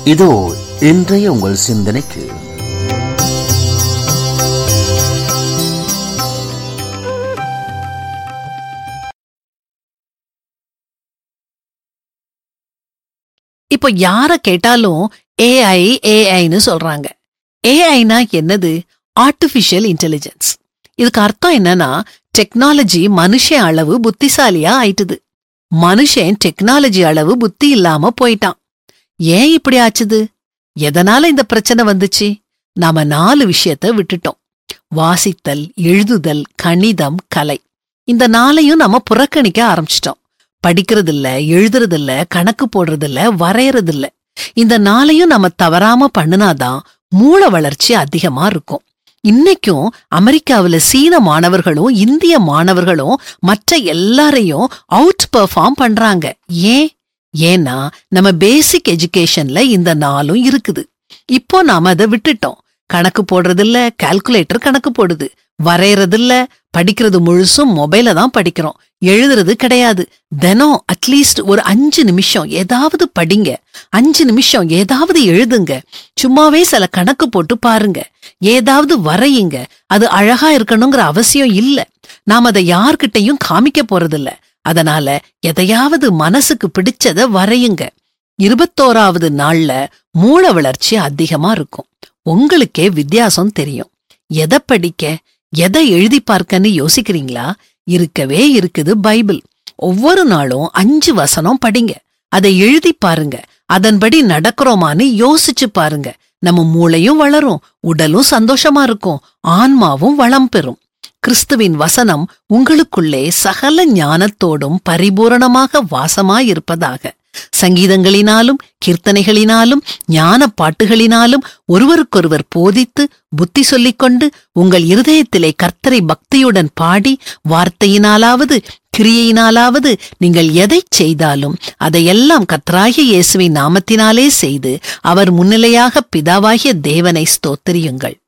இதோ இன்றைய உங்கள் சிந்தனைக்கு இப்போ யார கேட்டாலும் ஏஐ ஏஐன்னு சொல்றாங்க ஏஐனா என்னது ஆர்டிஃபிஷியல் இன்டெலிஜென்ஸ் இதுக்கு அர்த்தம் என்னன்னா டெக்னாலஜி மனுஷன் அளவு புத்திசாலியா ஆயிட்டுது மனுஷன் டெக்னாலஜி அளவு புத்தி இல்லாம போயிட்டான் ஏன் இப்படி ஆச்சுது எதனால இந்த பிரச்சனை வந்துச்சு நாம நாலு விஷயத்த விட்டுட்டோம் வாசித்தல் எழுதுதல் கணிதம் கலை இந்த நாளையும் நாம புறக்கணிக்க ஆரம்பிச்சிட்டோம் படிக்கிறதில்ல எழுதுறதில்ல கணக்கு போடுறதில்ல வரையறதில்ல இந்த நாளையும் நம்ம தவறாம பண்ணுனாதான் மூளை வளர்ச்சி அதிகமா இருக்கும் இன்னைக்கும் அமெரிக்காவுல சீன மாணவர்களும் இந்திய மாணவர்களும் மற்ற எல்லாரையும் அவுட் பெர்ஃபார்ம் பண்றாங்க ஏன் ஏன்னா நம்ம பேசிக் எஜுகேஷன்ல இந்த நாளும் இருக்குது இப்போ நாம அதை விட்டுட்டோம் கணக்கு போடுறதில்ல கால்குலேட்டர் கணக்கு போடுது வரையறதில்ல படிக்கிறது முழுசும் மொபைல தான் படிக்கிறோம் எழுதுறது கிடையாது தினம் அட்லீஸ்ட் ஒரு அஞ்சு நிமிஷம் ஏதாவது படிங்க அஞ்சு நிமிஷம் ஏதாவது எழுதுங்க சும்மாவே சில கணக்கு போட்டு பாருங்க ஏதாவது வரையுங்க அது அழகா இருக்கணுங்கிற அவசியம் இல்ல நாம் அதை யார்கிட்டயும் காமிக்க போறதில்ல அதனால எதையாவது மனசுக்கு பிடிச்சத வரையுங்க இருபத்தோராவது நாள்ல மூளை வளர்ச்சி அதிகமா இருக்கும் உங்களுக்கே வித்தியாசம் தெரியும் எதை படிக்க எதை எழுதி பார்க்கன்னு யோசிக்கிறீங்களா இருக்கவே இருக்குது பைபிள் ஒவ்வொரு நாளும் அஞ்சு வசனம் படிங்க அதை எழுதி பாருங்க அதன்படி நடக்கிறோமான்னு யோசிச்சு பாருங்க நம்ம மூளையும் வளரும் உடலும் சந்தோஷமா இருக்கும் ஆன்மாவும் வளம் பெறும் கிறிஸ்துவின் வசனம் உங்களுக்குள்ளே சகல ஞானத்தோடும் பரிபூரணமாக வாசமாயிருப்பதாக சங்கீதங்களினாலும் கீர்த்தனைகளினாலும் ஞான பாட்டுகளினாலும் ஒருவருக்கொருவர் போதித்து புத்தி சொல்லிக்கொண்டு உங்கள் இருதயத்திலே கர்த்தரை பக்தியுடன் பாடி வார்த்தையினாலாவது கிரியையினாலாவது நீங்கள் எதைச் செய்தாலும் அதையெல்லாம் கர்த்தராகிய இயேசுவின் நாமத்தினாலே செய்து அவர் முன்னிலையாக பிதாவாகிய தேவனை ஸ்தோத்திரியுங்கள்